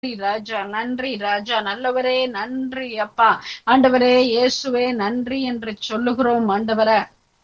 நன்றி ராஜா நன்றி ராஜா நல்லவரே நன்றி அப்பா ஆண்டவரே இயேசுவே நன்றி என்று சொல்லுகிறோம் ஆண்டவரே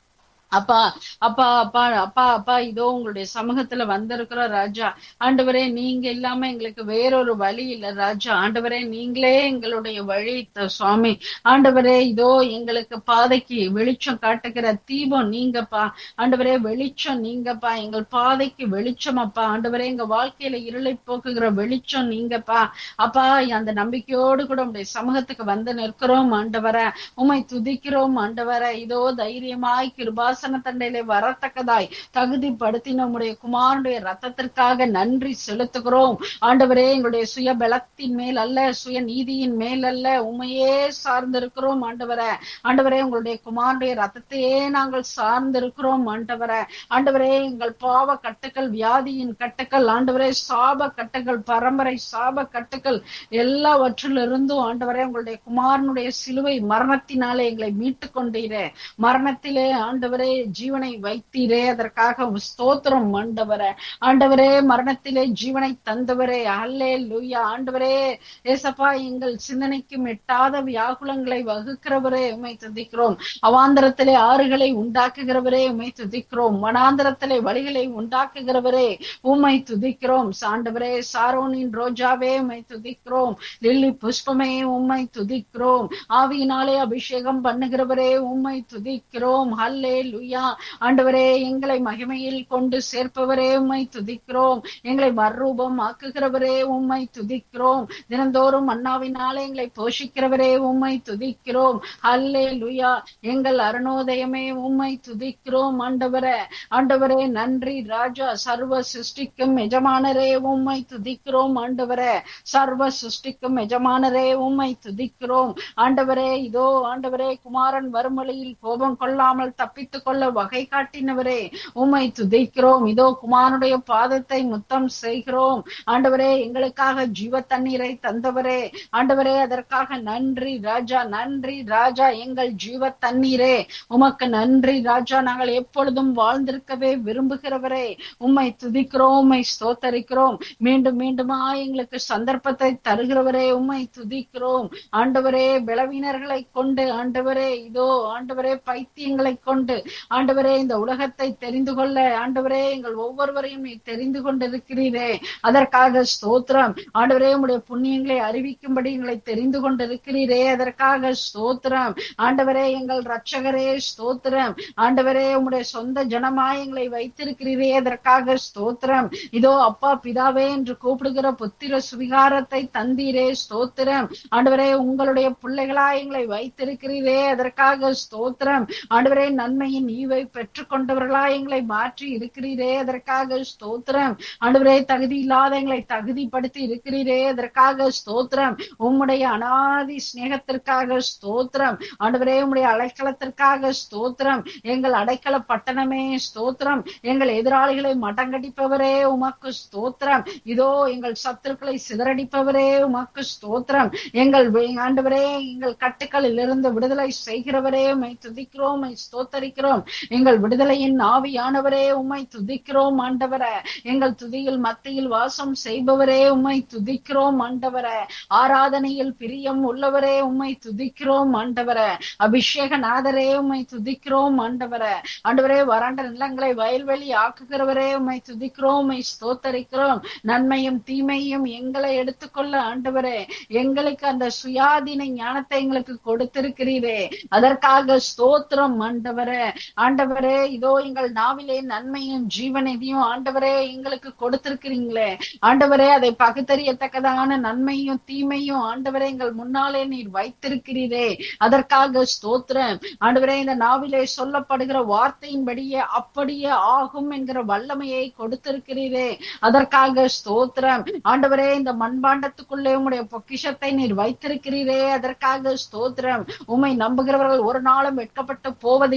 அப்பா அப்பா அப்பா அப்பா அப்பா இதோ உங்களுடைய சமூகத்துல வந்திருக்கிற ராஜா ஆண்டவரே நீங்க இல்லாம எங்களுக்கு வேறொரு வழி இல்ல ராஜா ஆண்டவரே நீங்களே எங்களுடைய வழி த- சுவாமி ஆண்டவரே இதோ எங்களுக்கு பாதைக்கு வெளிச்சம் காட்டுகிற தீபம் நீங்கப்பா ஆண்டவரே வெளிச்சம் நீங்கப்பா எங்கள் பாதைக்கு வெளிச்சம் அப்பா ஆண்டவரே எங்க வாழ்க்கையில இருளை போக்குகிற வெளிச்சம் நீங்கப்பா அப்பா அந்த நம்பிக்கையோடு கூட உடைய சமூகத்துக்கு வந்து நிற்கிறோம் ஆண்டவரை உம்மை துதிக்கிறோம் ஆண்டவரை இதோ தைரியமாய் கிருபாசன தண்டையிலே வரத்தக்கதாய் தகுதிப்படுத்தின உம்முடைய குமாரனுடைய ரத்தத்திற்காக நன்றி செலுத்துகிறோம் ஆண்டவரே எங்களுடைய சுய பலத்தின் மேல் அல்ல சுய நீதியின் மேல் அல்ல உண்மையே சார்ந்திருக்கிறோம் ஆண்டவரே ஆண்டவரே உங்களுடைய குமாரனுடைய ரத்தத்தையே நாங்கள் சார்ந்திருக்கிறோம் ஆண்டவரே ஆண்டவரே எங்கள் பாவ கட்டுக்கள் வியாதியின் கட்டுக்கள் ஆண்டவரே சாப கட்டுக்கள் பரம்பரை சாப கட்டுக்கள் எல்லாவற்றிலிருந்தும் ஆண்டவரே உங்களுடைய குமாரனுடைய சிலுவை மரணத்தினாலே எங்களை மீட்டு கொண்டீரே மரணத்திலே ஆண்டவரே ஜீவனை வைத்தீரே அதற்காக உம் ஸ்தோத்திரம் ஆண்டவரே ஆண்டவரே மரணத்திலே ஜீவனை தந்தவரே அல்லே லூயா ஆண்டவரே ஏசப்பா எங்கள் சிந்தனைக்கும் எட்டாத வியாகுலங்களை வகுக்கிறவரே உமை துதிக்கிறோம் அவாந்தரத்திலே ஆறுகளை உண்டாக்குகிறவரே உமை துதிக்கிறோம் வனாந்தரத்திலே வழிகளை உண்டாக்குகிறவரே உம்மை துதிக்கிறோம் சாண்டவரே சாரோனின் ரோஜாவே உம்மை துதிக்கிறோம் லில்லி புஷ்பமே உம்மை துதிக்கிறோம் ஆவியினாலே அபிஷேகம் பண்ணுகிறவரே உம்மை துதிக்கிறோம் ஹல்லே லுயா ஆண்டவரே எங்களை மகிமையில் கொண்டு சேர்ப்பவரே உம்மை துதிக்கிறோம் எங்களை மறுரூபம் ஆக்குகிறவரே உம்மை துதிக்கிறோம் தினந்தோறும் அண்ணாவினாலே எங்களை போஷிக்கிறவரே உம்மை துதிக்கிறோம் ஹல்லே லுயா எங்கள் அருணோதயமே உம்மை துதிக்கிறோம் ஆண்டவரே ஆண்டவரே நன்றி ராஜா சர்வ சிருஷ்டிக்கும் எஜமானரே உம்மை துதிக்கிறோம் ஆண்டவரே சர்வ சிருஷ்டிக்கும் எஜமானரே உம்மை துதிக்கிறோம் ஆண்டவரே இதோ ஆண்டவரே குமாரன் வறுமொழியில் கோபம் கொள்ளாமல் தப்பித்துக் கொள்ள வகை காட்டினவரே உம்மை துதிக்கிறோம் இதோ குமாரனுடைய பாதத்தை முத்தம் செய்கிறோம் ஆண்டவரே எங்களுக்காக ஜீவ தண்ணீரை தந்தவரே ஆண்டவரே அதற்காக நன்றி ராஜா நன்றி ராஜா எங்கள் ஜீவ தண்ணீரே உமக்கு நன்றி ராஜா நாங்கள் எப்பொழுதும் வாழ்ந்திருக்கவே விரும்புகிறவரே உம்மை துதிக்கிறோம் உம்மை ஸ்தோத்தரிக்கிறோம் மீண்டும் மீண்டுமா எங்களுக்கு சந்தர்ப்பத்தை தருகிறவரே உம்மை துதிக்கிறோம் ஆண்டவரே பலவீனர்களை கொண்டு ஆண்டவரே இதோ ஆண்டவரே பைத்தியங்களை கொண்டு ஆண்டவரே இந்த உலகத்தை தெரிந்து கொள்ள ஆண்டவரே எங்கள் ஒவ்வொருவரையும் நீ தெரிந்து கொண்டிருக்கிறீரே அதற்காக ஸ்தோத்திரம் ஆண்டவரே உம்முடைய புண்ணியங்களை அறிவிக்கும்படி எங்களை தெரிந்து கொண்டிருக்கிறீரே அதற்காக ஸ்தோத்திரம் ஆண்டவரே எங்கள் ரட்சகரே ஸ்தோத்திரம் ஆண்டவரே உம்முடைய சொந்த ஜனமாய் எங்களை வைத்திருக்கிறீரே அதற்காக ஸ்தோத்திரம் இதோ அப்பா பிதாவே என்று கூப்பிடுகிற புத்திர சுவிகாரத்தை தந்தீரே ஸ்தோத்திரம் ஆண்டவரே உங்களுடைய பிள்ளைகளா எங்களை வைத்திருக்கிறீரே அதற்காக ஸ்தோத்திரம் ஆண்டவரே நன்மையின் ஈவை பெற்றுக் கொண்டவர்களா எங்களை மாற்றி இருக்கிறீரே அதற்காக ஸ்தோத்திரம் ஆண்டவரே தகுதி இல்லாத எங்களை தகுதிப்படுத்தி இருக்கிறீரே அதற்காக ஸ்தோத்திரம் உம்முடைய அனாதி சிநேகத்திற்காக ஸ்தோத்திரம் ஆண்டவரே உம்முடைய அடைக்கலத்திற்காக ஸ்தோத்திரம் எங்கள் அடைக்கல பட்டணமே ஸ்தோத்திரம் எங்கள் எதிராளிகளை மடங்கடிப்பவரே உமக்கு ஸ்தோத்திரம் இதோ எங்கள் சத்துருக்களை சிதறடிப்பவரே உமக்கு ஸ்தோத்திரம் எங்கள் வே- ஆண்டவரே எங்கள் கட்டுக்களில் இருந்து விடுதலை செய்கிறவரே உம்மை துதிக்கிறோம் உம்மை ஸ்தோத்தரிக்கிறோம் எங்கள் விடுதலையின் ஆவியானவரே உம்மை துதிக்கிறோம் ஆண்டவரே எங்கள் துதியில் மத்தியில் வாசம் செய்பவரே உம்மை துதிக்கிறோம் ஆண்டவரே ஆராதனையில் பிரியம் உள்ளவரே உம்மை துதிக்கிறோம் ஆண்டவரே அபிஷேக நாதரே உம்மை துதிக்கிறோம் ஆண்டவரே ஆண்டவரே வறண்ட நிலங்களை வயல்வெளி ஆக்குகிறவரே உம்மை துதிக்கிறோம் உம்மை ஸ்தோத்தரிக்கிறோம் நன்மையும் தீமையும் எங்களை எடுத்துக்கொள்ள ஆண்டவரே எங்களுக்கு அந்த சுயாதீன ஞானத்தை எங்களுக்கு கொடுத்திருக்கிறீரே அதற்காக ஸ்தோத்திரம் ஆண்டவரே ஆண்டவரே இதோ எங்கள் நாவிலே நன்மையும் ஜீவனையும் ஆண்டவரே எங்களுக்கு கொடுத்திருக்கிறீங்களே ஆண்டவரே அதை பகுத்தறியத்தக்கதான நன்மையும் தீமையும் ஆண்டவரே எங்கள் முன்னாலே நீர் வைத்திருக்கிறீரே அதற்காக ஸ்தோத்திரம் ஆண்டவரே இந்த நாவிலே சொல்லப்படுகிற வார்த்தையின்படியே அப்படியே ஆகும் என்கிற வல்லமையை கொடுத்திருக்கிறீரே அதற்காக ஸ்தோத்திரம் ஆண்டவரே இந்த மண்பாண்டத்துக்குள்ளே உம்முடைய பொக்கிஷத்தை நீர் வைத்திருக்கிறீரே அதற்காக ஸ்தோத்திரம் உம்மை நம்புகிறவர்கள் ஒரு நாளும் வெட்கப்பட்டு போவது இல்லை என்று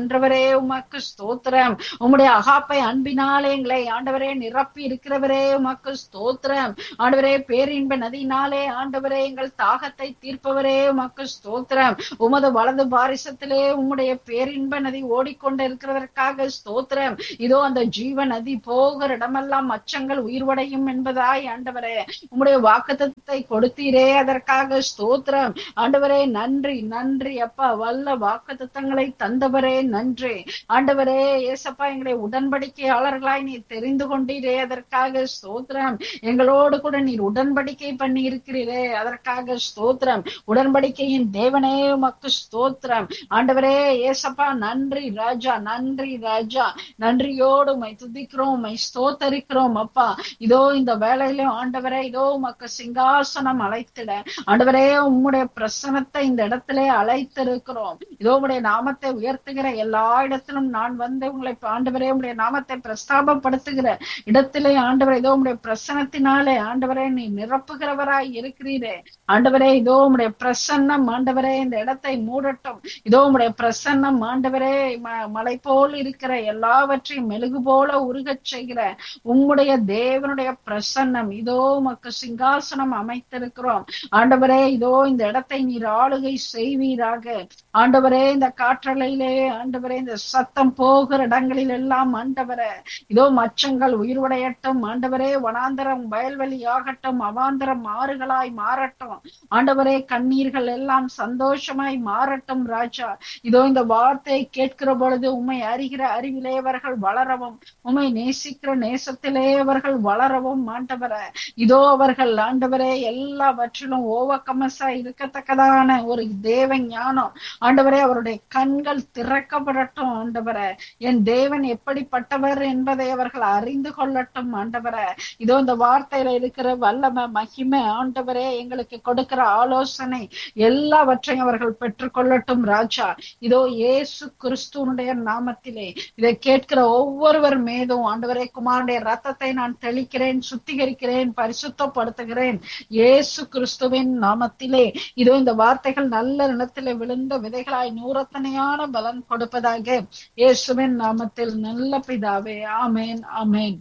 வென்றவரே உமக்கு ஸ்தோத்திரம் உம்முடைய அகாப்பை அன்பினாலே எங்களை ஆண்டவரே நிரப்பி இருக்கிறவரே உமக்கு ஸ்தோத்திரம் ஆண்டவரே பேரின்ப நதியினாலே ஆண்டவரே எங்கள் தாகத்தை தீர்ப்பவரே உமக்கு ஸ்தோத்திரம் உமது வலது பாரிசத்திலே உம்முடைய பேரின்ப நதி ஓடிக்கொண்டு இருக்கிறதற்காக ஸ்தோத்திரம் இதோ அந்த ஜீவ நதி போகிற இடமெல்லாம் மச்சங்கள் உயிர்வடையும் என்பதாய் ஆண்டவரே உம்முடைய வாக்குத்தத்தை கொடுத்தீரே அதற்காக ஸ்தோத்திரம் ஆண்டவரே நன்றி நன்றி அப்பா வல்ல வாக்குத்தத்தங்களை தந்தவரே நன்றி ஆண்டவரே ஏசப்பா எங்களை உடன்படிக்கையாளர்களாய் நீர் தெரிந்து கொண்டீரே அதற்காக ஸ்தோத்திரம் எங்களோடு கூட நீர் உடன்படிக்கை பண்ணி இருக்கிறீரே அதற்காக ஸ்தோத்திரம் உடன்படிக்கையின் தேவனே உமக்கு ஸ்தோத்திரம் ஆண்டவரே ஏசப்பா நன்றி ராஜா நன்றி ராஜா நன்றியோடு உமை துதிக்கிறோம் உமை ஸ்தோத்தரிக்கிறோம் அப்பா இதோ இந்த வேலையிலும் ஆண்டவரே இதோ உமக்கு சிங்காசனம் அழைத்திட ஆண்டவரே உம்முடைய பிரசனத்தை இந்த இடத்திலே அழைத்திருக்கிறோம் இதோ உம்முடைய நாமத்தை உயர்த்துகிற எல்லா இடத்திலும் நான் வந்து உங்களை ஆண்டவரே உம்முடைய நாமத்தை பிரஸ்தாபப்படுத்துகிற இடத்திலே ஆண்டவரே இதோ உம்முடைய பிரசனத்தினாலே ஆண்டவரே நீ நிரப்புகிறவராய் இருக்கிறீரே ஆண்டவரே இதோ உம்முடைய பிரசன்னம் ஆண்டவரே இந்த இடத்தை மூடட்டும் இதோ உம்முடைய பிரசன்னம் ஆண்டவரே ம- மலை போல் இருக்கிற எல்லாவற்றையும் மெழுகு போல உருகச் செய்கிற உம்முடைய தேவனுடைய பிரசன்னம் இதோ உமக்கு சிங்காசனம் அமைத்திருக்கிறோம் ஆண்டவரே இதோ இந்த இடத்தை நீர் ஆளுகை செய்வீராக ஆண்டவரே இந்த காற்றலையிலே ஆண்டவரே இந்த சத்தம் போகிற இடங்களில் எல்லாம் ஆண்டவரே இதோ மச்சங்கள் உயிர்வடையட்டும் ஆண்டவரே வனாந்தரம் வயல்வெளி ஆகட்டும் அவாந்தரம் ஆறுகளாய் மாறட்டும் ஆண்டவரே கண்ணீர்கள் எல்லாம் சந்தோஷமாய் மாறட்டும் ராஜா இதோ இந்த வார்த்தையை கேட்கிற பொழுது உம்மை அறிகிற அறிவிலே அவர்கள் வளரவும் உம்மை நேசிக்கிற நேசத்திலே அவர்கள் வளரவும் ஆண்டவரே இதோ அவர்கள் ஆண்டவரே எல்லாவற்றிலும் ஓவக்கமசா இருக்கத்தக்கதான ஒரு தேவ ஞானம் ஆண்டவரே அவருடைய கண்கள் திறக்கப்படட்டும் ஆண்டவரே என் தேவன் எப்படிப்பட்டவர் என்பதை அவர்கள் அறிந்து கொள்ளட்டும் ஆண்டவரே இதோ இந்த வார்த்தையில இருக்கிற வல்லமை மகிமை ஆண்டவரே எங்களுக்கு கொடுக்கிற ஆலோசனை எல்லாவற்றையும் அவர்கள் பெற்றுக்கொள்ளட்டும் ராஜா இதோ இயேசு கிறிஸ்துவனுடைய நாமத்திலே இதை கேட்கிற ஒவ்வொருவர் மீதும் ஆண்டவரே குமாரனுடைய ரத்தத்தை நான் தெளிக்கிறேன் சுத்திகரிக்கிறேன் பரிசுத்தப்படுத்துகிறேன் இயேசு கிறிஸ்துவின் நாமத்திலே இதோ இந்த வார்த்தைகள் நல்ல நிலத்திலே விழுந்த விதைகளாய் நூறத்தனையான பலன் கொடுப்பதாக இயேசுவின் நாமத்தில் நல்ல பிதாவே ஆமேன் ஆமேன்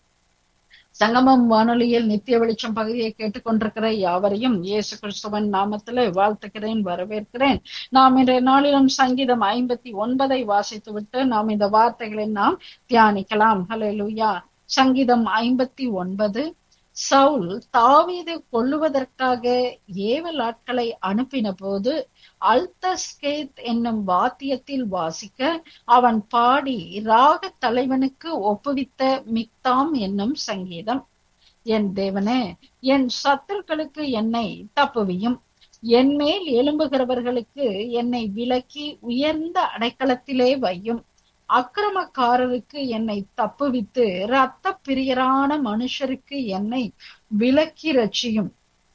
சங்கமம் வானொலியில் நித்திய வெளிச்சம் பகுதியை கேட்டுக்கொண்டிருக்கிற யாவரையும் இயேசு கிறிஸ்துவன் நாமத்திலே வாழ்த்துக்கிறேன் வரவேற்கிறேன் நாம் இன்றைய நாளிலும் சங்கீதம் ஐம்பத்தி ஒன்பதை வாசித்து விட்டு நாம் இந்த வார்த்தைகளை நாம் தியானிக்கலாம் ஹalleluya சங்கீதம் ஐம்பத்தி ஒன்பது சவுல் தாவீது கொல்லுவதற்காக ஏவல் ஆட்களை அனுப்பின போது அல்தஸ்கேத் என்னும் வாத்தியத்தில் வாசிக்க அவன் பாடி ராக தலைவனுக்கு ஒப்புவித்த மிக்தாம் என்னும் சங்கீதம் என் தேவனே என் சத்துருக்களுக்கு என்னை தப்புவியும் என் மேல் எழும்புகிறவர்களுக்கு என்னை விலக்கி உயர்ந்த அடைக்கலத்திலே வையும் அக்கிரமக்காரருக்கு என்னை தப்புவித்து இரத்த பிரியரான மனுஷருக்கு என்னை விலக்கி ரட்சியும்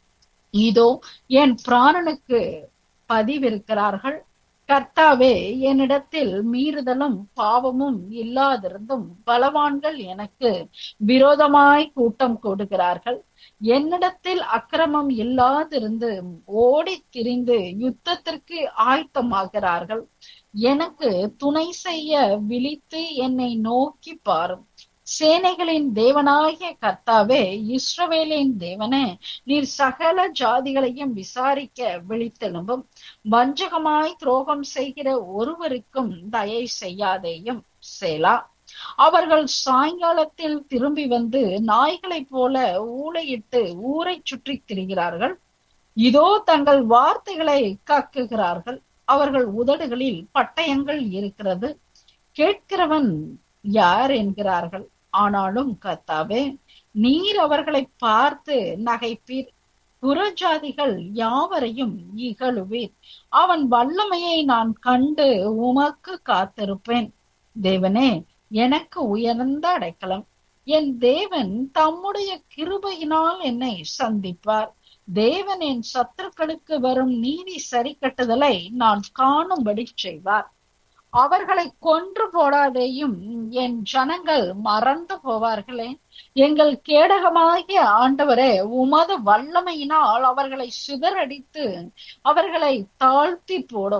இதோ என் பிராணனுக்கு பதிவிருக்கிறார்கள் கர்த்தாவே என்னிடத்தில் மீறுதலும் பாவமும் இல்லாதிருந்தும் பலவான்கள் எனக்கு விரோதமாய் கூட்டம் கூடுகிறார்கள் என்னிடத்தில் அக்கிரமம் இல்லாதிருந்து ஓடி திரிந்து யுத்தத்திற்கு ஆயத்தமாகிறார்கள் எனக்கு துணை செய்ய விழித்து என்னை நோக்கி பாரும் சேனைகளின் தேவனாகிய கர்த்தாவே இஸ்ரவேலின் தேவனே நீர் சகல ஜாதிகளையும் விசாரிக்க விழித்தெழும்பும் வஞ்சகமாய் துரோகம் செய்கிற ஒருவருக்கும் தயை செய்யாதேயும் சேலா அவர்கள் சாயங்காலத்தில் திரும்பி வந்து நாய்களைப் போல ஊளையிட்டு ஊரை சுற்றி திரிகிறார்கள் இதோ தங்கள் வார்த்தைகளை கக்குகிறார்கள் அவர்கள் உதடுகளில் பட்டயங்கள் இருக்கிறது கேட்கிறவன் யார் என்கிறார்கள் ஆனாலும் கர்த்தாவே நீர் அவர்களை பார்த்து நகைப்பீர் புறஜாதிகள் யாவரையும் இகழுவீர் அவன் வல்லமையை நான் கண்டு உமக்கு காத்திருப்பேன் தேவனே எனக்கு உயர்ந்த அடைக்கலம் என் தேவன் தம்முடைய கிருபையினால் என்னை சந்திப்பார் தேவன் என் சத்துருக்களுக்கு வரும் நீதி சரி கட்டுதலை நான் காணும்படி செய்வார் அவர்களை கொன்று போடாதேயும் என் ஜனங்கள் மறந்து போவார்களே எங்கள் கேடகமாகிய ஆண்டவரே உமது வல்லமையினால் அவர்களை சிதறடித்து அவர்களை தாழ்த்தி போடும்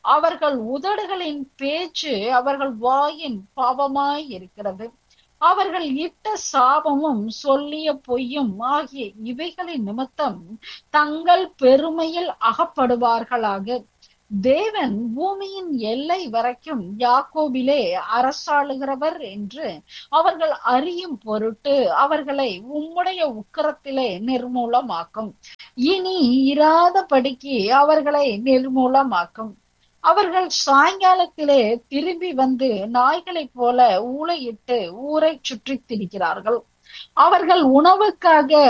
அவர்கள் உதடுகளின் பேச்சு அவர்கள் வாயின் பாவமாய் இருக்கிறது அவர்கள் இட்ட சாபமும் சொல்லிய பொய்யும் ஆகிய இவைகளின் நிமித்தம் தங்கள் பெருமையில் அகப்படுவார்களாக தேவன் பூமியின் எல்லை வரைக்கும் யாக்கோபிலே அரசாளுகிறவர் என்று அவர்கள் அறியும் பொருட்டு அவர்களை உம்முடைய உக்கரத்திலே நிர்மூலமாக்கும் இனி இராதபடிக்கு அவர்களை நிர்மூலமாக்கும் அவர்கள் சாயங்காலத்திலே திரும்பி வந்து நாய்களைப் போல ஊளையிட்டு ஊரை சுற்றித் திரிகிறார்கள் அவர்கள் உணவுக்காக